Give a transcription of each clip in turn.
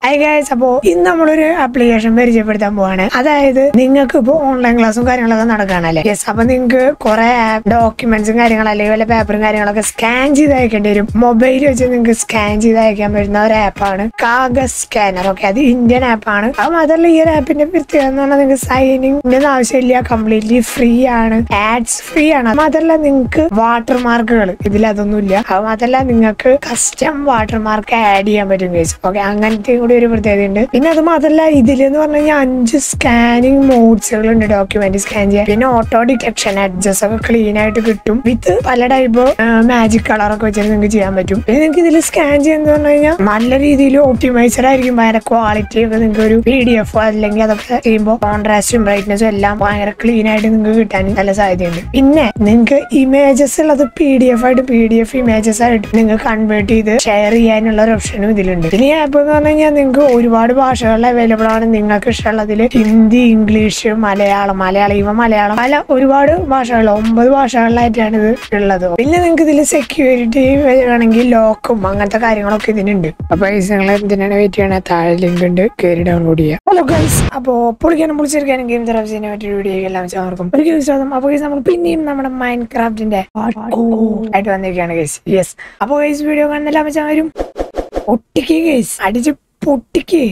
High guys അപ്പോ ഇന്ന് നമ്മളൊരു ആപ്ലിക്കേഷൻ പരിചയപ്പെടുത്താൻ പോവാണ് അതായത് നിങ്ങൾക്ക് ഇപ്പോൾ ഓൺലൈൻ ക്ലാസ്സും കാര്യങ്ങളൊക്കെ നടക്കുകയാണല്ലേ യെസ് അപ്പൊ നിങ്ങൾക്ക് കുറെ ഡോക്യുമെന്റ്സും കാര്യങ്ങളും അല്ലെങ്കിൽ വല്ല പേപ്പറും കാര്യങ്ങളൊക്കെ സ്കാൻ ചെയ്ത് അയക്കേണ്ടി വരും മൊബൈൽ വെച്ച് നിങ്ങൾക്ക് സ്കാൻ ചെയ്ത് അയക്കാൻ പറ്റുന്ന ഒരു ആപ്പാണ് കാഗസ് സ്കാനർ ഓക്കെ അത് ഇന്ത്യൻ ആപ്പാണ് അത് മാത്രമല്ല ഈ ഒരു ആപ്പിന്റെ പ്രത്യേകത എന്ന് പറഞ്ഞാൽ നിങ്ങൾക്ക് സൈനിങ് ആവശ്യമില്ല കംപ്ലീറ്റ്ലി ഫ്രീ ആണ് ആഡ്സ് ഫ്രീ ആണ് അത് മാത്രമല്ല നിങ്ങൾക്ക് വാട്ടർ മാർക്കുകൾ ഇതിൽ അതൊന്നുമില്ല അത് മാത്രമല്ല നിങ്ങൾക്ക് കസ്റ്റം വാട്ടർ മാർക്ക് ആഡ് ചെയ്യാൻ പറ്റും ഗൈസ് ഓക്കെ അങ്ങനത്തെ കൂടി ഒരു പ്രത്യേകത ഉണ്ട് പിന്നെ അത് മാത്രമല്ല ഇതിലെന്ന് പറഞ്ഞു കഴിഞ്ഞാൽ അഞ്ച് സ്കാനിങ് മോഡ്സുകൾ ഉണ്ട് ഡോക്യുമെന്റ് സ്കാൻ ചെയ്യാൻ പിന്നെ ഓട്ടോ ഡിറ്റക്ഷൻ അഡ്ജസ്റ്റ് ഒക്കെ ക്ലീൻ ആയിട്ട് കിട്ടും വിത്ത് പല ടൈപ്പ് മാജിക് കളറൊക്കെ വെച്ചിട്ട് നിങ്ങൾക്ക് ചെയ്യാൻ പറ്റും പിന്നെ നിങ്ങൾക്ക് ഇതിൽ സ്കാൻ ചെയ്യുന്നത് പറഞ്ഞു കഴിഞ്ഞാൽ നല്ല രീതിയിൽ ഓപ്റ്റിമൈസർ ആയിരിക്കും ഭയങ്കര ക്വാളിറ്റി ഒക്കെ നിങ്ങൾക്ക് ഒരു പി ഡി എഫ് അല്ലെങ്കിൽ അതൊക്കെ ചെയ്യുമ്പോൾ കോൺട്രാസ്റ്റും ബ്രൈറ്റ്നസും എല്ലാം ഭയങ്കര ക്ലീൻ ആയിട്ട് നിങ്ങൾക്ക് കിട്ടാൻ നല്ല സാധ്യതയുണ്ട് പിന്നെ നിങ്ങൾക്ക് ഇമേജസ് ഉള്ളത് പി ഡി എഫ് ആയിട്ട് പി ഡി എഫ് ഇമേജസ് ആയിട്ട് നിങ്ങൾക്ക് കൺവേർട്ട് ചെയ്ത് ഷെയർ ചെയ്യാനുള്ള ഒരു ഓപ്ഷനും ഇതിലുണ്ട് പിന്നെ ഈ ആപ്പ് എന്ന് പറഞ്ഞു കഴിഞ്ഞാൽ നിങ്ങൾക്ക് ഒരുപാട് ഭാഷകളിൽ അവൈലബിൾ ആണ് നിങ്ങൾക്ക് ഇഷ്ടമുള്ളതിൽ ഹിന്ദി ഇംഗ്ലീഷ് മലയാളം മലയാളം ഇവ മലയാളം പല ഒരുപാട് ഭാഷകൾ ഒമ്പത് ഭാഷകളിലായിട്ടാണ് ഇത് ഉള്ളത് പിന്നെ നിങ്ങൾക്ക് ഇതിൽ സെക്യൂരിറ്റി വേണമെങ്കിൽ ലോക്കും അങ്ങനത്തെ കാര്യങ്ങളൊക്കെ ഇതിനുണ്ട് അപ്പൊ നിങ്ങൾ എന്തിനാണ് വെയിറ്റ് ചെയ്യണേ താഴെ ലിങ്ക് ഉണ്ട് കയറി ഡൗൺലോഡ് ചെയ്യാം ഹലോ ഗൈസ് അപ്പോ പൊളിക്കാനും പൊളിച്ചെടുക്കാനും ഗെയിം തെറാപ്പിനെ പറ്റിയ വീഡിയോ എല്ലാം ചേർക്കും ഒരു സ്വാഗതം അപ്പൊ ഗൈസ് നമ്മൾ പിന്നെയും നമ്മുടെ മൈൻഡ് ക്രാഫ്റ്റിന്റെ ആയിട്ട് വന്നിരിക്കുകയാണ് ഗൈസ് യെസ് അപ്പൊ ഗൈസ് വീഡിയോ കാണുന്നില്ല വെച്ചാൽ വരും പൊട്ടിക്ക് ഗൈസ് അടിച്ച് പൊട്ടിക്ക്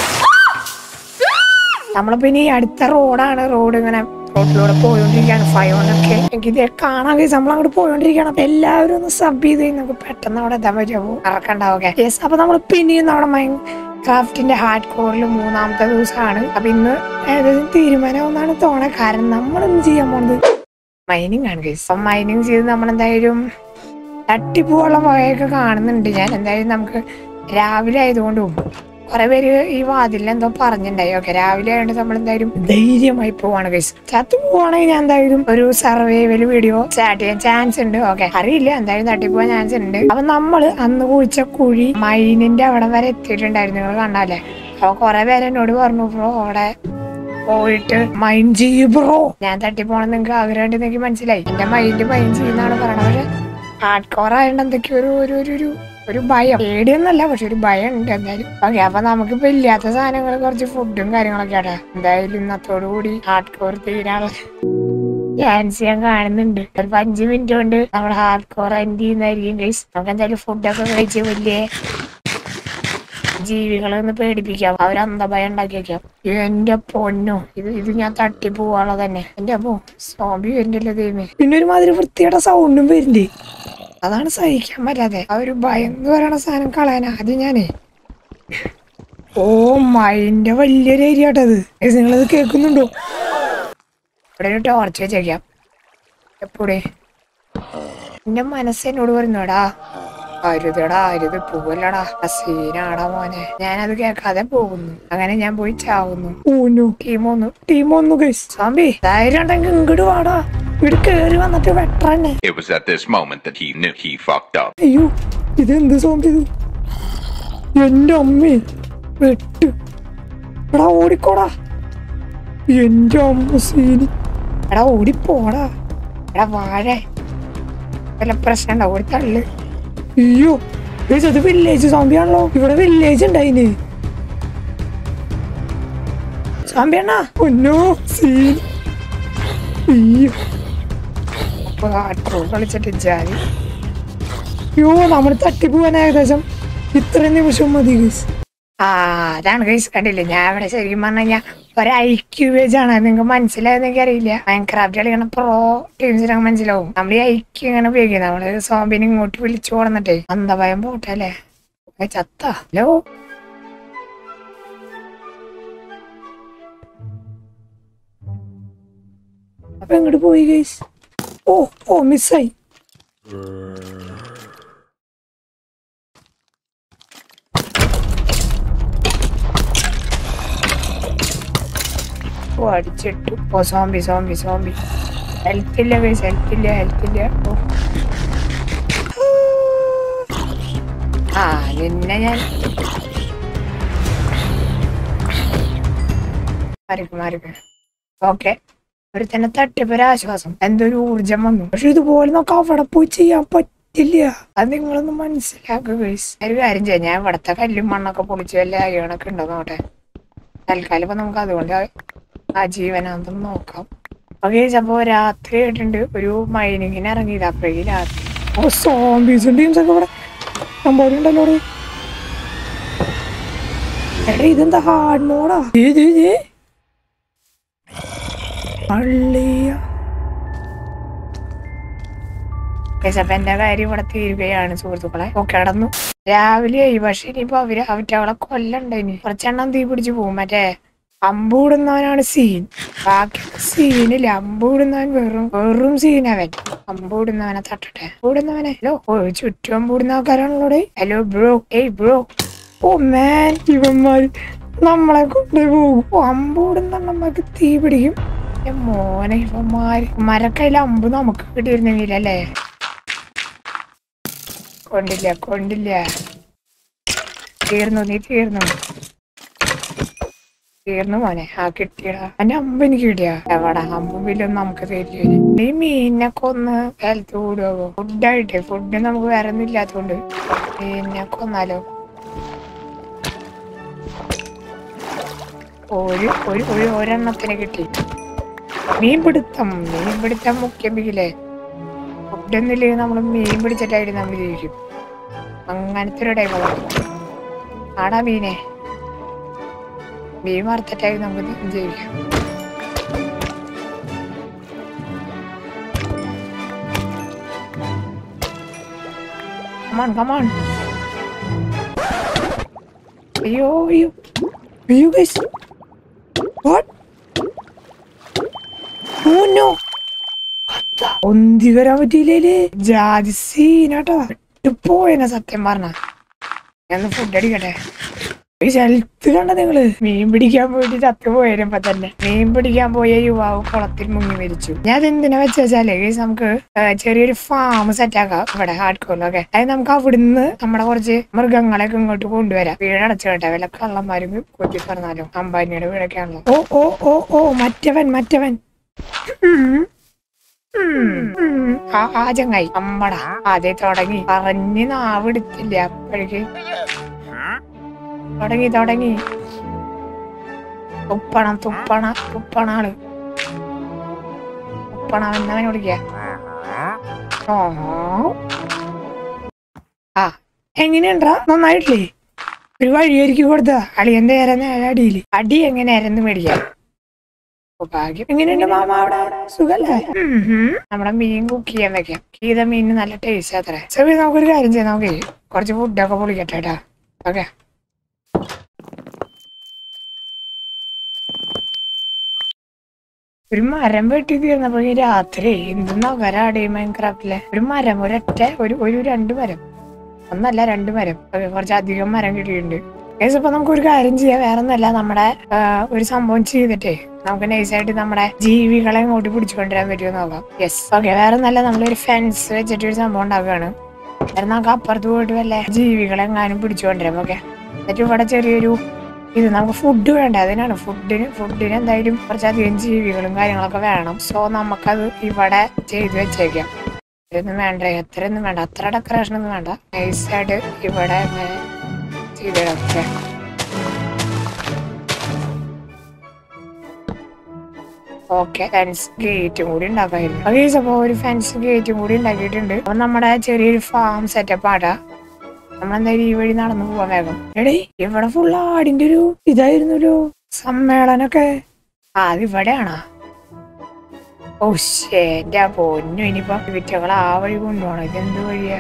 നമ്മളിപ്പോ ഇനി അടുത്ത റോഡാണ് റോഡ് ഇങ്ങനെ റോഡിലൂടെ പോയോണ്ടിരിക്കുകയാണ് ഫയോണ്ടൊക്കെ എനിക്ക് ഇത് കാണാൻ കഴിയും നമ്മൾ അങ്ങോട്ട് പോയോണ്ടിരിക്കുകയാണ് അപ്പൊ എല്ലാവരും ഒന്ന് സബ് ചെയ്ത് കഴിഞ്ഞാൽ നമുക്ക് പെട്ടെന്ന് അവിടെ എത്താൻ പറ്റുമോ ഇറക്കണ്ടാവൊക്കെ യെസ് അപ്പൊ നമ്മൾ പിന്നെയും നമ്മുടെ മൈൻഡ് ക്രാഫ്റ്റിന്റെ ഹാർഡ് കോറിൽ മൂന്നാമത്തെ ദിവസമാണ് അപ്പൊ ഇന്ന് ഏകദേശം തീരുമാനമാവുന്നാണ് തോന്നണത് കാരണം നമ്മൾ എന്ത് ചെയ്യാൻ പോണത് മൈനിങ് ആണ് കേസ് അപ്പം മൈനിങ് ചെയ്ത് നമ്മൾ എന്തായാലും തട്ടിപ്പൂവുള്ള വകയൊക്കെ കാണുന്നുണ്ട് ഞാൻ എന്തായാലും നമുക്ക് രാവിലെ ആയതുകൊണ്ടും കുറെ പേര് ഈ വാതിലിൽ എന്തോ പറഞ്ഞിട്ടുണ്ടായി ഓക്കെ രാവിലെ ആയതുകൊണ്ട് നമ്മൾ എന്തായാലും ധൈര്യമായി പോവാണ് കേസ് ചത്തു പോവാണെങ്കിൽ ഞാൻ എന്തായാലും ഒരു സർവൈവൽ വീഡിയോ സ്റ്റാർട്ട് ചെയ്യാൻ ചാൻസ് ഉണ്ട് ഓക്കെ അറിയില്ല എന്തായാലും തട്ടിപ്പോവാൻ ചാൻസ് ഉണ്ട് അപ്പൊ നമ്മള് അന്ന് കുഴിച്ച കുഴി മൈനിന്റെ അവിടെ വരെ എത്തിയിട്ടുണ്ടായിരുന്നു നിങ്ങൾ കണ്ടാലേ അപ്പൊ കുറെ പേര് എന്നോട് പറഞ്ഞു ബ്രോ അവിടെ പോയിട്ട് മൈൻഡ് ചെയ്യൂ ബ്രോ ഞാൻ തട്ടിപ്പോണെന്ന് നിങ്ങൾക്ക് ആഗ്രഹമുണ്ട് എനിക്ക് മനസ്സിലായി എന്റെ മൈൻഡ് മൈൻഡ് ചെയ്യുന്നതാണ് പറയണത് പക്ഷെ ഹാർഡ് കോർ ആയതുകൊണ്ട് എന്തൊക്കെയോ ഒരു ഒരു ഒരു ഒരു ഒരു ഭയം പേടിയൊന്നല്ല പക്ഷെ ഒരു ഭയം ഉണ്ട് എന്തായാലും ഓക്കെ അപ്പൊ നമുക്കിപ്പോ ഇല്ലാത്ത സാധനങ്ങൾ കുറച്ച് ഫുഡും കാര്യങ്ങളൊക്കെ ആട്ടെ എന്തായാലും ഇന്നത്തോടു കൂടി ഹാർഡ് കോർ തീരാനുള്ള ചാൻസ് ഞാൻ കാണുന്നുണ്ട് ഒരു അഞ്ച് മിനിറ്റ് കൊണ്ട് നമ്മൾ ഹാർഡ് കോർ എൻഡ് ചെയ്യുന്നതായിരിക്കും ഗൈസ് നമുക്ക് എന്തായാലും ഫുഡൊക്കെ കഴിച്ച് വലിയ ജീവികളെ ഒന്ന് പേടിപ്പിക്കാം അവർ അന്ധഭയം ഉണ്ടാക്കി വെക്കാം എന്റെ പൊന്നോ ഇത് ഇത് ഞാൻ തട്ടി പോവാനുള്ള തന്നെ എന്റെ അപ്പോ സോംബി വരുന്നില്ല ദൈവമേ പിന്നെ ഒരുമാതിരി വൃത്തിയുടെ സൗണ്ടും വരുന്നുണ്ട് അതാണ് സഹിക്കാൻ പറ്റാതെ ആ ഒരു ഭയം എന്ന് പറയണ സാധനം കളയാൻ ആദ്യം ഞാനേ ഓ മൈൻഡ് വലിയൊരു ഏരിയ ആട്ടത് നിങ്ങളിത് കേൾക്കുന്നുണ്ടോ ഇവിടെ ഒരു ടോർച്ച് വെച്ചേക്കാം എപ്പോഴേ എന്റെ മനസ്സ് എന്നോട് പറയുന്നോടാ അരുതടാ അരുത് പോവല്ലടാ സീനാടാ മോനെ ഞാനത് കേൾക്കാതെ പോകുന്നു അങ്ങനെ ഞാൻ പോയി ചാവുന്നു ഊന്നു ടീം ഒന്നു ടീം ഒന്നു ഗൈസ് സാമ്പി ധൈര്യം ഉണ്ടെങ്കിൽ ഇങ്ങോട്ട് വാടാ ഇവിടെ കേറി വന്നിട്ട് വെട്ടറന്നെ It was at this moment that he knew he fucked up. അയ്യോ ഇത് എന്ത് സോമ്പി ഇത് എന്റെ അമ്മേ വെട്ട് എടാ ഓടിക്കോടാ എന്റെ അമ്മ സീനി എടാ ഓടിപ്പോടാ എടാ വാഴ വല്ല പ്രശ്നം ഉണ്ടാവും ഓടി തള്ളു അയ്യോ ഗയ്സ്, അത് വില്ലേജ് സോംബിയാണല്ലോ ഇവിടെ വില്ലേജ് ഉണ്ടായിന് സോംബിയാണോ ഒന്നോ സീൻ അയ്യോ അപ്പൊ ആട്ടോ കളിച്ചിട്ട് ജാതി അയ്യോ നമ്മൾ തട്ടിപ്പോവാൻ ഏകദേശം ഇത്രയും നിമിഷം മതി ഗൈസ് ആ അതാണ് ഗൈസ് കണ്ടില്ലേ ഞാൻ ഇവിടെ ശരിക്കും പറഞ്ഞു കഴിഞ്ഞാൽ ഒരു ഐക്യു പേജ് ആണ് നിങ്ങൾക്ക് മനസ്സിലായെന്ന് എനിക്ക് അറിയില്ല മൈൻക്രാഫ്റ്റ് കളിക്കണ പ്രോ ടീംസിനൊക്കെ മനസ്സിലാവും നമ്മൾ ഈ ഐക്യം ഇങ്ങനെ ഉപയോഗിക്കുന്നത് നമ്മള് സോംബിനെ ഇങ്ങോട്ട് വിളിച്ചു കൊടുന്നിട്ടേ അന്തഭയം പോട്ടെ അല്ലേ ഏ, ചത്ത ഹലോ അപ്പൊ എങ്ങോട്ട് പോയി ഗൈസ് ഓ ഓ മിസ്സായി ഓ അടിച്ചിട്ടു oh zombie zombie zombie health ഇല്ല ഗൈസ് ഹെൽത്ത് ഇല്ല ഹെൽത്ത് ഇല്ല ഓ ആ നിന്നെ ഞാൻ മാറിക്ക് മാറിക്ക് ഓക്കെ ഒരു തന്നെ തട്ടിപ്പൊരാശ്വാസം എന്തൊരു ഊർജം വന്നു പക്ഷെ ഇതുപോലെ നമുക്ക് അവിടെ പോയി ചെയ്യാൻ പറ്റും പറ്റില്ല അത് നിങ്ങളൊന്ന് മനസ്സിലാക്കുക ഗൈസ് ഒരു കാര്യം ചെയ്യാം ഞാൻ ഇവിടത്തെ കല്ലും മണ്ണൊക്കെ പൊളിച്ച് വല്ല അയ്യണൊക്കെ ഉണ്ടോ നോട്ടെ തൽക്കാലം ഇപ്പൊ നമുക്ക് അതുകൊണ്ട് ആ ജീവനാന്തം നോക്കാം ഓക്കെ അപ്പോ രാത്രി ആയിട്ടുണ്ട് ഒരു മൈനിങ്ങിന് ഇറങ്ങിയത് അപ്പോഴേക്ക് രാത്രി ഓ സോംബീസും ടീംസ് ഒക്കെ ഇവിടെ സംഭവം ഉണ്ടല്ലോ ഇവിടെ. എടാ ഇതെന്താ ഹാർഡ് മോഡാ ഇത് ഇത് അള്ളിയ അപ്പൊ എന്റെ കാര്യം ഇവിടെ തീരുകയാണ് സുഹൃത്തുക്കളെ ഓക്കെ കടന്നു രാവിലെ ആയി പക്ഷെ ഇനിയിപ്പോ അവര് അവറ്റകളെ കൊല്ലണ്ട ഇനി കുറച്ചെണ്ണം തീ പിടിച്ചു പോകും മറ്റേ അമ്പൂടുന്നവനാണ് സീൻ ബാക്കി സീനില്ല അമ്പൂടുന്നവൻ വെറും വെറും സീൻ അവൻ അമ്പൂടുന്നവനെ തട്ടട്ടെ അമ്പൂടുന്നവനെ ഹലോ ഓ ചുറ്റും അമ്പൂടുന്ന ആൾക്കാരാണല്ലോ ഹലോ ബ്രോ ഏയ് ബ്രോ ഓ മാൻ ഇവന്മാര് നമ്മളെ കൊണ്ടുപോകും ഓ അമ്പൂടുന്ന നമ്മക്ക് തീ പിടിക്കും ഏ മോനെ ഇവന്മാര് മരക്കയിലെ അമ്പ് നമുക്ക് കിട്ടിയിരുന്നെങ്കിലല്ലേ കൊണ്ടില്ല കൊണ്ടില്ല തീർന്നു നീ തീർന്നു തീർന്നു മോനെ ആ കിട്ടിയടാ എന്റെ അമ്പ് എനിക്ക് കിട്ടിയ എവിടെ അമ്പും വില്ലൊന്നും നമുക്ക് തരില്ല ഈ മീനിനെ കൊന്ന് ഹെൽത്ത് കൂടുവോ ഫുഡായിട്ടേ ഫുഡ് നമുക്ക് വേറെ ഒന്നും ഇല്ലാത്തോണ്ട് മീനിനെ കൊന്നാലോ ഒരു ഒരു ഒരു ഒരെണ്ണത്തിന് കിട്ടി മീൻ പിടുത്തം മീൻ പിടുത്തം മുഖ്യമില്ലേ ഫുഡൊന്നുമില്ലെങ്കിൽ നമ്മൾ മീൻ പിടിച്ചിട്ടായിട്ട് നമ്മൾ ജീവിക്കും അങ്ങനത്തെ ഒരു ടൈപ്പാണ് ആടാ മീനെ മീൻ വറുത്തിട്ടായി നമുക്ക് ജീവിക്കാം കമാൺ കമാൺ അയ്യോ അയ്യോ അയ്യോ ഗൈസ് വാട്ട് ഓ നോ ഒന്തി വരാൻ പറ്റിയില്ലേ ജാതി സീനാട്ടോ പോയെന്നെ സത്യം പറഞ്ഞ ഞാൻ ഫുഡ് അടിക്കട്ടെ ഈ സ്ഥലത്ത് കണ്ട നിങ്ങള് മീൻ പിടിക്കാൻ പോയിട്ട് ചത്തു പോയപ്പോ തന്നെ മീൻ പിടിക്കാൻ പോയ യുവാവ് കുളത്തിൽ മുങ്ങി മരിച്ചു ഞാൻ എന്തിനാ വെച്ചാലേ ഗൈസ് നമുക്ക് ആ, ചെറിയൊരു ഫാം സെറ്റ് ആക്കാം ഇവിടെ ഹാർഡ് കോറിലൊക്കെ അതായത് നമുക്ക് അവിടുന്ന് നമ്മുടെ കുറച്ച് മൃഗങ്ങളെയൊക്കെ ഇങ്ങോട്ട് കൊണ്ടുവരാം വീടടച്ചു കേട്ടെ വല്ല കള്ളന്മാരും കൊത്തി പറഞ്ഞാലോ അമ്പാനിയുടെ വീടൊക്കെയാണല്ലോ ഓ ഓ ഓ ഓ മറ്റവൻ മറ്റവൻ ഉം. ഉം. ഉം. ആ ആ ചങ്ങായി അമ്മട ആദ്യ തുടങ്ങി പറഞ്ഞ് നാവെടുത്തില്ല അപ്പോഴേക്ക് തുടങ്ങി തുടങ്ങി തുപ്പണം തുപ്പണ തുപ്പണാള് തുപ്പണ എന്നവനെ വിളിക്ക ഓ ആ എങ്ങനെയുണ്ടാ നന്നായിട്ടില്ലേ ഒരു വഴിയൊരുക്കി കൊടുത്ത അളിയന്റെ ഇരന്ന് അടിയില് അടി എങ്ങനെ ഇരന്ന് മേടിക്കാം ഓ, ഭാഗ്യം എങ്ങനെയുണ്ട് മാമ അവിടെ സുഖല്ലേ ഉം ഹും. നമ്മുടെ മീൻ കുക്ക് ചെയ്യാൻ വെക്കാം ചെയ്ത മീനിന് നല്ല ടേസ്റ്റ് അത്ര ചെറിയ നമുക്കൊരു കാര്യം ചെയ്യാം നമുക്ക് കുറച്ച് ഫുഡൊക്കെ പൊളിക്കട്ടെ കേട്ടാ ഓക്കെ ഒരു മരം വെട്ടി തീർന്നപ്പോ ഈ രാത്രി എന്ത് നഗരാടി മൈൻക്രാഫ്റ്റിലെ ഒരു മരം ഒരൊറ്റ ഒരു ഒരു രണ്ട് മരം ഒന്നല്ല രണ്ട് മരം ഒക്കെ കുറച്ച് അധികം മരം കിട്ടിയിട്ടുണ്ട് ഏകദേശം ഇപ്പൊ നമുക്ക് ഒരു കാര്യം ചെയ്യാം വേറെ ഒന്നല്ല നമ്മുടെ ആ, ഒരു സംഭവം ചെയ്തിട്ടേ നമുക്ക് നൈസായിട്ട് നമ്മുടെ ജീവികളെ ഇങ്ങോട്ട് പിടിച്ചു കൊണ്ടുവരാൻ പറ്റുമോ നോക്കാം യെസ് ഓക്കെ വേറെ ഒന്നല്ല നമ്മളൊരു ഫെൻസ് വെച്ചിട്ട് ഒരു സംഭവം ഉണ്ടാക്കുകയാണ് കാരണം നമുക്ക് അപ്പുറത്ത് പോയിട്ട് വല്ല ജീവികളെ എങ്ങാനും പിടിച്ചു കൊണ്ടുവരാം ഓക്കെ എന്നിട്ട് ഇവിടെ ചെറിയൊരു ഇത് നമുക്ക് ഫുഡ് വേണ്ട അതിനാണ് ഫുഡിന് ഫുഡിന് എന്തായാലും കുറച്ചധികം ജീവികളും കാര്യങ്ങളൊക്കെ വേണം സോ നമുക്കത് ഇവിടെ ചെയ്ത് വെച്ചേക്കാം ഇതൊന്നും വേണ്ട എത്രയൊന്നും വേണ്ട അത്ര ഡെക്കറേഷൻ ഒന്നും വേണ്ട നൈസായിട്ട് ഇവിടെ ഇങ്ങനെ ചെയ്തിടാം ഓക്കെ ഓക്കെ ഫെൻസ് ഗേറ്റും കൂടി ഉണ്ടാക്കായിരുന്നു ഓക്കെ അപ്പൊ ഒരു ഫെൻസ് ഗേറ്റും കൂടി ഉണ്ടാക്കിയിട്ടുണ്ട് അപ്പൊ നമ്മുടെ ചെറിയൊരു ഫാം സെറ്റപ്പ് ആടാ നമ്മളെന്തായാലും ഈ വഴി നടന്നു പോവാൻ വേഗം എടേ ഇവിടെ ഫുൾ ആടിന്റെ ഒരു ഇതായിരുന്നു ഒരു സമ്മേളനൊക്കെ ആ അത് ഇവിടെയാണോ ഓ ശേ എന്റെ പൊന്നു ഇനിയിപ്പോ വിറ്റകൾ ആ വഴി കൊണ്ടുപോകണം ഇതെന്ത് വഴിയാ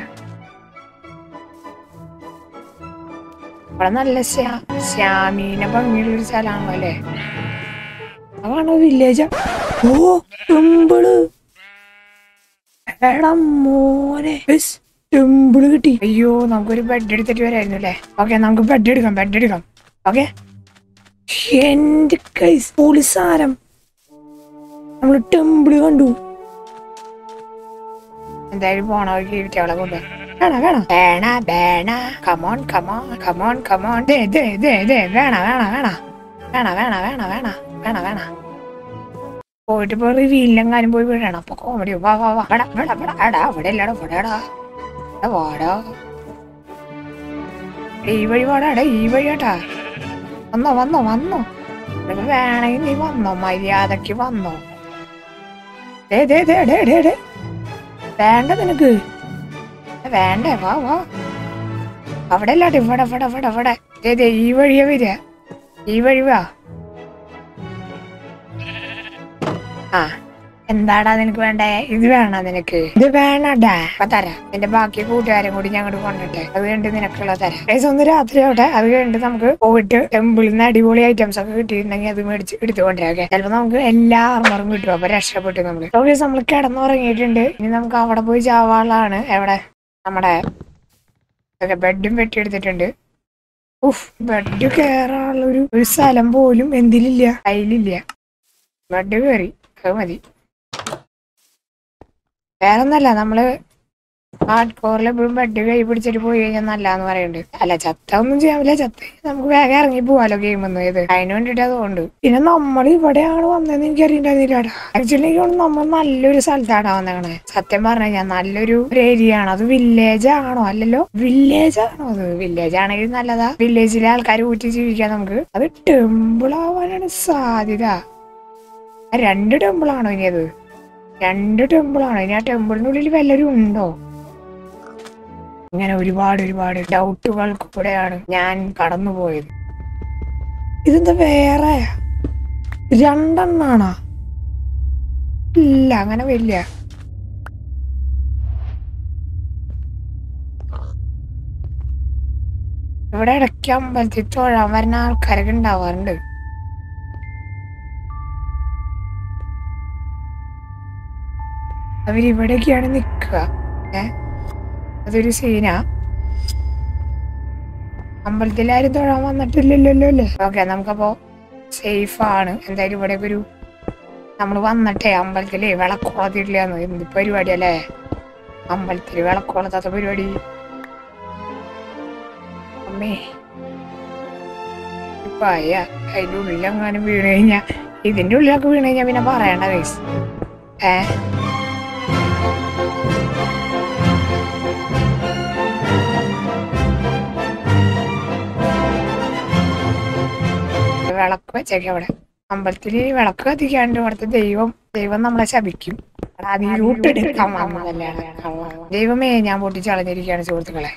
ഇവിടെ നല്ല ശ്യാ- ശ്യാമീന ഭംഗിയുള്ള ഒരു സ്ഥലമാണല്ലോ അല്ലേ അതാണോ വില്ലേജ് ഓ ടെമ്പിള് എടാ മോനെ ടെമ്പിള് കിട്ടി അയ്യോ നമുക്കൊരു ബെഡ് എടുത്തിട്ട് വരായിരുന്നു അല്ലേ ഓക്കെ നമുക്ക് ബെഡ് എടുക്കാം ബെഡ് എടുക്കാം ഓക്കെ എന്റെ കൈസ് പോളിസാരം നമ്മള് ടെമ്പിള് കണ്ടു എന്തായാലും പോണ വഴിക്ക് കുട്ടികളെ കൊണ്ട് വേണ വേണ വേണ വേണ കമോൺ കമോൺ കമോൺ കമോൺ ദേ ദേ ദേ ദേ വേണ വേണ വേണ വേണ വേണ വേണ വേണ വേണ വേണ പോയിട്ട് ഇപ്പൊ റിവീലെങ്ങാനും പോയി വീഴണം അപ്പൊ കോമഡി വാ വാ വാ എടാ എടാ എടാ എടാ അവിടെ അല്ലടാ ഇവിടെ എടാ എടാ വാടാ ഈ വഴി വാടാ ഈ വഴിയാട്ടാ വന്നോ വന്നോ വന്നോ നിനക്ക് വേണമെങ്കിൽ നീ വന്നോ മര്യാദക്ക് വന്നോ ദേ ദേ ദേ ഡേ ഡേ ഡേ വേണ്ട നിനക്ക് വേണ്ടേ വാ വാ അവിടെ അല്ലാട്ടെ ഇവിടെ ഇവിടെ ഇവിടെ ഇവിടെ ദേ ദേ ഈ വഴിയാ വരിക ഈ വഴി വാ ആ എന്താടാ നിനക്ക് വേണ്ടേ ഇത് വേണോ നിനക്ക് ഇത് വേണടാ അപ്പൊ തരാം നിന്റെ ബാക്കി കൂട്ടുകാരും കൂടി ഞങ്ങോട്ട് കൊണ്ടിട്ടെ അത് കഴിഞ്ഞിട്ട് നിനക്കുള്ള തരാം ഗൈസ് ഒന്ന് രാത്രി ആവട്ടെ അത് കഴിഞ്ഞിട്ട് നമുക്ക് പോയിട്ട് ടെമ്പിളിൽ നിന്ന് അടിപൊളി ഐറ്റംസ് ഒക്കെ കിട്ടിയിട്ടുണ്ടെങ്കിൽ അത് മേടിച്ച് എടുത്തുകൊണ്ടിരിക്കാം ചിലപ്പോ നമുക്ക് എല്ലാ ആർമറും കിട്ടും അപ്പൊ രക്ഷപ്പെട്ടു നമ്മള് ഓക്കെ നമ്മൾ കിടന്നുറങ്ങിയിട്ടുണ്ട് ഇനി നമുക്ക് അവിടെ പോയി ചാവാളാണ് എവിടെ നമ്മുടെ ബെഡും വെട്ടിയെടുത്തിട്ടുണ്ട് ഉഫ് ബെഡ് കയറാനുള്ള ഒരു ഒരു സ്ഥലം പോലും എന്തിലില്ല കയ്യിലില്ല ബെഡ് കയറി അത് മതി വേറെ ഒന്നല്ല നമ്മള് ഹാർഡ് കോറിൽ എപ്പോഴും ബെഡ് കൈ പിടിച്ചിട്ട് പോയി കഴിഞ്ഞാൽ നല്ലാന്ന് പറയുന്നുണ്ട് അല്ല ചത്ത ഒന്നും ചെയ്യാൻ പറ്റില്ല ചത്ത കഴിഞ്ഞാ നമുക്ക് വേഗം ഇറങ്ങി പോവാലോ ഗെയിം ഒന്നും ഇത് അതിന് വേണ്ടിട്ട് അതുകൊണ്ട് പിന്നെ നമ്മൾ ഇവിടെയാണ് വന്നതെന്ന് എനിക്ക് അറിയണ്ടായിരുന്നില്ല ആക്ച്വലി എനിക്ക് തോന്നുന്നു നമ്മൾ നല്ലൊരു സ്ഥലത്താണ് വന്നേക്കണേ സത്യം പറഞ്ഞു കഴിഞ്ഞാൽ നല്ലൊരു ഒരു ഏരിയ ആണ് അത് വില്ലേജ് ആണോ അല്ലല്ലോ വില്ലേജ് ആണോ അത് വില്ലേജ് ആണെങ്കിൽ നല്ലതാ വില്ലേജിലെ ആൾക്കാർ ഊറ്റി ജീവിക്കാൻ നമുക്ക് അത് ടെമ്പിൾ ആവാനാണ് സാധ്യത ആ രണ്ട് ടെമ്പിൾ ആണോ ഇനി അത് രണ്ട് ടെമ്പിൾ ആണോ ഇനി ആ ടെമ്പിളിനുള്ളിൽ വല്ലവരും ഉണ്ടോ ഇങ്ങനെ ഒരുപാട് ഒരുപാട് ഡൗട്ടുകൾക്ക് കൂടെയാണ് ഞാൻ കടന്നുപോയത് ഇതെന്താ വേറെ രണ്ടെണ്ണാണോ ഇല്ല അങ്ങനെ വലിയ ഇവിടെ ഇടയ്ക്ക് അമ്പലത്തിൽ തൊഴാൻ വരുന്ന ആൾക്കാരൊക്കെ ഉണ്ടാവാറുണ്ട് അവരിവിടെയൊക്കെയാണ് നിൽക്കുക ഏ അതൊരു സീനാ അമ്പലത്തിൽ ആരും തൊഴാൻ വന്നിട്ടില്ലല്ലോ അല്ലേ ഓക്കെ നമുക്കപ്പോ സേഫ് ആണ് എന്തായാലും ഇവിടെ ഒരു നമ്മൾ വന്നിട്ടേ അമ്പലത്തില് വിളക്കോളത്തില്ലാന്ന് എന്ത് പരിപാടിയല്ലേ അമ്പലത്തില് വിളക്കോളത്താത്ത പരിപാടി അമ്മേ പായ അതിന്റെ ഉള്ളിലെങ്ങാനും വീണ് കഴിഞ്ഞാ ഇതിന്റെ ഉള്ളിലൊക്കെ വീണ് കഴിഞ്ഞാ പിന്നെ പറയണ്ട കേസ് ഏ വിളക്ക് വെച്ചേക്ക അവിടെ അമ്പലത്തില് വിളക്ക് കത്തിക്കാണ്ട് ഇവിടുത്തെ ദൈവം ദൈവം നമ്മളെ ശപിക്കും എടാ, അത് ഈ റൂട്ട് എടുക്കാൻ വന്നതല്ലേ ദൈവമേ ഞാൻ പൊട്ടിച്ചളഞ്ഞിരിക്കുകയാണ് സുഹൃത്തുക്കളെ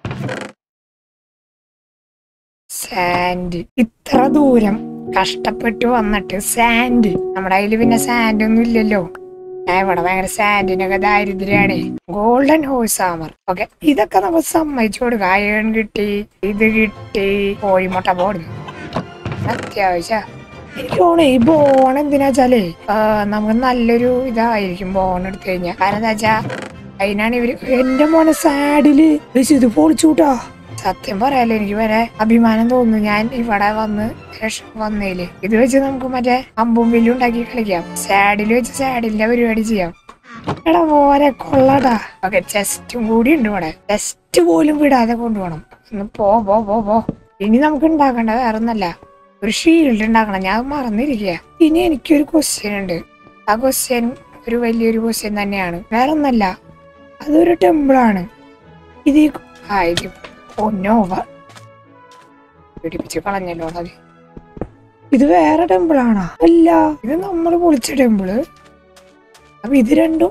സാൻഡ് ഇത്ര ദൂരം കഷ്ടപ്പെട്ട് വന്നിട്ട് സാൻഡ് നമ്മുടെ കയ്യില് പിന്നെ സാൻഡ് ഒന്നും ഇല്ലല്ലോ ഞാൻ ഇവിടെ ഭയങ്കര സാൻഡിനൊക്കെ ദാരിദ്ര്യാണ് ഗോൾഡൻ ഹോഴ്സ് ആമർ ഓക്കെ ഇതൊക്കെ നമുക്ക് സമ്മതിച്ചു കൊടുക്കാം അയൺ കിട്ടി ഇത് കിട്ടി കോഴിമുട്ട പോടുന്നു അത്യാവശ്യ എനിക്ക് തോന്നുന്നു ഈ ബോൺ എന്തിനാ വെച്ചാലേ ആ, നമുക്ക് നല്ലൊരു ഇതായിരിക്കും ബോൺ എടുത്തു കഴിഞ്ഞാൽ കാരണം എന്താ വെച്ചാ അതിനാണ് ഇവര് എന്റെ മോനെ സാഡില് വെച്ച് ഇത് പൊളിച്ചൂട്ടാ സത്യം പറയാലോ എനിക്ക് വരെ അഭിമാനം തോന്നുന്നു ഞാൻ ഇവിടെ വന്ന് രക്ഷ- വന്നേല് ഇത് വെച്ച് നമുക്ക് മറ്റേ അമ്പും വില്ലും ഉണ്ടാക്കി കളിക്കാം സാഡിൽ വെച്ച് സാഡിലിന്റെ പരിപാടി ചെയ്യാം എടാ മോനെ കൊള്ളടാ ഓക്കെ ചെസ്റ്റും കൂടി ഉണ്ട് ഇവിടെ ചെസ്റ്റ് പോലും വിടാതെ കൊണ്ടുപോകണം ഒന്ന് പോ പോ പോ പോ ഇനി നമുക്ക് ഉണ്ടാക്കണ്ട വേറെ ഒന്നല്ല ഒരു ഷീൽഡ് ഉണ്ടാക്കണം ഞാൻ അത് മറന്നിരിക്കുക ഇനി എനിക്കൊരു ക്വസ്റ്റ്യൻ ഉണ്ട് ആ ക്വസ്റ്റ്യൻ ഒരു വലിയൊരു ക്വസ്റ്റ്യൻ തന്നെയാണ് വേറെ ഒന്നല്ല അതൊരു ടെമ്പിളാണ് ഇത് ഈ- ആ ഇത് ഒന്നോവ പിടിപ്പിച്ച് കളഞ്ഞല്ലോ അത് ഇത് വേറെ ടെമ്പിളാണോ അല്ല ഇത് നമ്മൾ പൊളിച്ച ടെമ്പിള് അപ്പൊ ഇത് രണ്ടും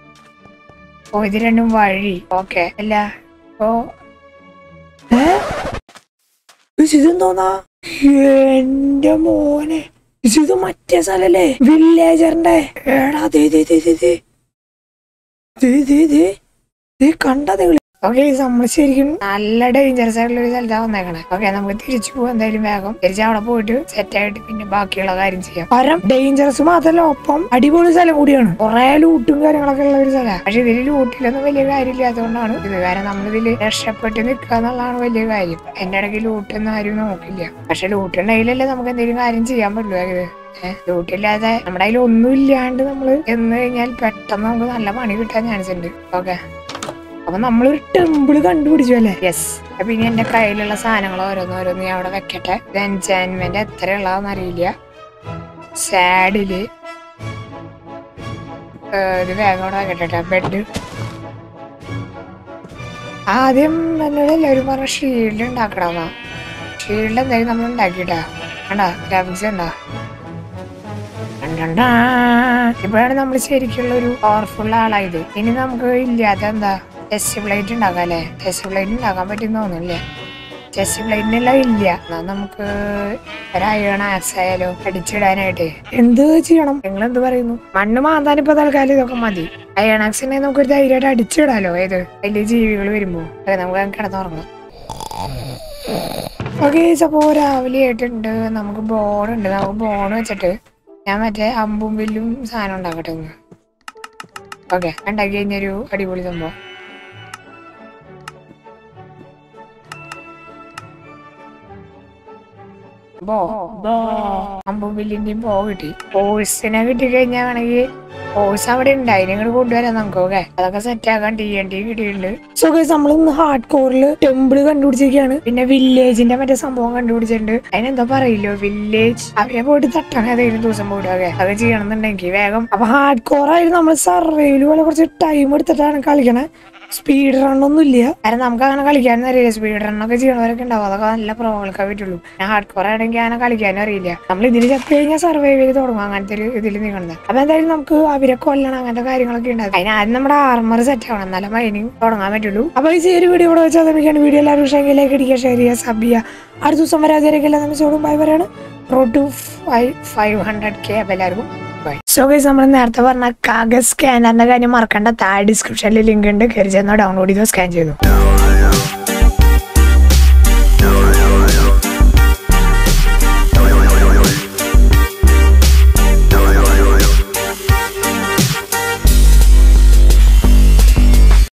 ഓ ഇത് രണ്ടും വഴി ഓക്കെ അല്ല ഓ ഏ? ഇത് ഇതെന്തോന്നാ എന്റെ മോനെ ഇത് മറ്റേ സ്ഥലല്ലേ വില്ലേജറിന്റെ എടാ ദേ ദേ ദേ ദേ ദേ ദേ ദേ ദേ ദേ കണ്ടത് ഓക്കെ നമ്മൾ ശരിക്കും നല്ല ഡേഞ്ചറസ് ആയിട്ടുള്ള ഒരു സ്ഥലത്താണ് വന്നേക്കണേ ഓക്കെ നമുക്ക് തിരിച്ചു പോകാം എന്തായാലും വേഗം തിരിച്ച് അവിടെ പോയിട്ട് സെറ്റ് ആയിട്ട് പിന്നെ ബാക്കിയുള്ള കാര്യം ചെയ്യാം കാരണം ഡേഞ്ചറസ് മാത്രമല്ല ഒപ്പം അടിപൊളി സ്ഥലം കൂടിയാണ് കുറെ ലൂട്ടും കാര്യങ്ങളൊക്കെ ഉള്ള ഒരു സ്ഥലമാണ് പക്ഷെ ഇതിൽ ലൂട്ടിലൊന്നും വലിയ കാര്യമില്ലാത്തതുകൊണ്ടാണ് ഇത് കാരണം നമ്മളിതിൽ രക്ഷപ്പെട്ട് നിൽക്കുക എന്നുള്ളതാണ് വലിയ കാര്യം എന്റെ ഇടയ്ക്ക് ലൂട്ടൊന്നും ആരും നോക്കില്ല പക്ഷെ ലൂട്ട് ഉണ്ടെങ്കിലല്ലേ നമുക്ക് എന്തെങ്കിലും കാര്യം ചെയ്യാൻ പറ്റുള്ളൂ ഇത് ലൂട്ടില്ലാതെ നമ്മുടെ കയ്യിൽ ഒന്നും ഇല്ലാണ്ട് നമ്മൾ എന്ന് കഴിഞ്ഞാൽ പെട്ടെന്ന് നമുക്ക് നല്ല പണി കിട്ടാൻ ചാൻസ് ഉണ്ട് ഓക്കെ അപ്പൊ നമ്മളൊരു ടെമ്പിൾ കണ്ടുപിടിച്ചു അല്ലേ യെസ് അപ്പൊ ഇനി എന്റെ കയ്യിലുള്ള സാധനങ്ങൾ ഓരോന്ന് ഓരോന്ന് ഞാൻ അവിടെ വെക്കട്ടെ എൻചാൻമെന്റ് എത്ര ഉള്ളതെന്ന് അറിയില്ല സാഡില് ഇത് വേഗം അവിടെ വെക്കട്ടെ ബെഡ് ആദ്യം എന്നോട് എല്ലാവരും പറഞ്ഞ ഷീൽഡ് ഉണ്ടാക്കണമെന്നാ ഷീൽഡ് എന്തായാലും നമ്മൾ ഉണ്ടാക്കിട്ടാ കണ്ടാ ഗ്രാഫിക്സ് ഉണ്ടാ കണ്ടണ്ടാ. ഇപ്പോഴാണ് നമ്മൾ ശരിക്കുള്ള ഒരു പവർഫുൾ ആളായത് ഇനി നമുക്ക് ഇല്ലാത്ത എന്താ ചെസ്റ്റ് പ്ലേറ്റ് ഉണ്ടാക്കാം അല്ലേ ചെസ്റ്റ് പ്ലേറ്റ് ഉണ്ടാക്കാൻ പറ്റും തോന്നുന്നില്ല ചെസ്റ്റ് പ്ലേറ്റിനെല്ലാം ഇല്ല എന്നാ നമുക്ക് ഒരു അയൺ ആക്സ് ആയാലോ അടിച്ചിടാനായിട്ട് എന്ത് ചെയ്യണം നിങ്ങൾ എന്ത് പറയുന്നു മണ്ണ് മാന്താൻ ഇപ്പൊ തൽക്കാലം ഇതൊക്കെ മതി അയൺ ആക്സിനെ നമുക്ക് ഒരു ധൈര്യമായിട്ട് അടിച്ചിടാലോ ഏത് വലിയ ജീവികൾ വരുമ്പോ അതെ നമുക്ക് അങ്ങ് കിടന്നുറങ്ങാം ഓക്കെ അപ്പോ രാവിലെ ആയിട്ടുണ്ട് നമുക്ക് ബോണുണ്ട് നമുക്ക് ബോൺ വെച്ചിട്ട് ഞാൻ മറ്റേ അമ്പും വില്ലും സാധനം ഉണ്ടാക്കട്ടെ ഒന്ന് ഓക്കെ ഉണ്ടാക്കി കഴിഞ്ഞൊരു അടിപൊളി സംഭവം ബോ ബോ അമ്പും വില്ലിന്റെയും ബോ കിട്ടി ഓഴ്സിനെ കിട്ടി കഴിഞ്ഞാൽ വേണമെങ്കിൽ ഓഴ്സ് അവിടെ ഉണ്ട് അതിനെ ഇങ്ങോട്ട് കൊണ്ടുവരാം നമുക്ക് ഓക്കെ അതൊക്കെ സെറ്റ് ആക്കാൻ ടി എൻ ടി കിട്ടിയിട്ടുണ്ട് സോ ഗൈസ് നമ്മളിന്ന് ഹാർഡ് കോറിൽ ടെമ്പിൾ കണ്ടുപിടിച്ചിരിക്കുകയാണ് പിന്നെ വില്ലേജിന്റെ മറ്റേ സംഭവം കണ്ടുപിടിച്ചിട്ടുണ്ട് അതിനെന്താ പറയില്ലോ വില്ലേജ് അവരെ പോയിട്ട് തട്ടണം ഏതെങ്കിലും ദിവസം പോയിട്ട് ഓക്കെ അത് ചെയ്യണമെന്നുണ്ടെങ്കിൽ വേഗം അപ്പൊ ഹാർഡ് കോർ ആയിട്ട് നമ്മൾ സർവൈവൽ പോലെ കുറച്ച് ടൈം എടുത്തിട്ടാണ് കളിക്കണേ സ്പീഡ് റണ്ണൊന്നും ഇല്ല കാരണം നമുക്ക് അങ്ങനെ കളിക്കാനും അറിയില്ല സ്പീഡ് റണ്ണൊക്കെ ചെയ്യണവരൊക്കെ ഉണ്ടാവും അതൊക്കെ നല്ല പ്രോകൾക്കേ പറ്റുള്ളൂ ഞാൻ ഹാർഡ് കോർ ആണെങ്കിൽ അങ്ങനെ കളിക്കാനും അറിയില്ല നമ്മൾ ഇതിൽ ചത്തു കഴിഞ്ഞാൽ സർവൈവ് ചെയ്ത് തുടങ്ങും അങ്ങനത്തെ ഒരു ഇതിൽ നിൽക്കുന്നത് അപ്പൊ എന്തായാലും നമുക്ക് അവരെ കൊല്ലണം അങ്ങനത്തെ കാര്യങ്ങളൊക്കെ ഉണ്ടാകും അതിന് ആദ്യം നമ്മുടെ ആർമർ സെറ്റ് ആവണം എന്നാലും മൈനിങ് തുടങ്ങാൻ പറ്റുള്ളൂ അപ്പൊ ഈ ഒരു വീഡിയോ ഇവിടെ വെച്ചാൽ നമുക്കാണ് വീഡിയോ എല്ലാവരും ഇഷ്ടമെങ്കിൽ ലൈക്ക് അടിക്കുക ഷെയർ ചെയ്യുക സബ് ചെയ്യുക അടുത്ത ദിവസം വരാതിരിക്കില്ല നമ്മൾ ചോടും ബൈ പറയാണ് road to five five hundred K അപ്പൊ എല്ലാവർക്കും സോ ഗൈസ് നമ്മൾ നേരത്തെ പറഞ്ഞ കാഗസ് സ്കാനറിന്റെ കാര്യം മറക്കണ്ട താഴെ ഡിസ്ക്രിപ്ഷനിൽ ലിങ്ക് ഉണ്ട് കയറി ചെന്നോ ഡൗൺലോഡ് ചെയ്തോ സ്കാൻ ചെയ്തു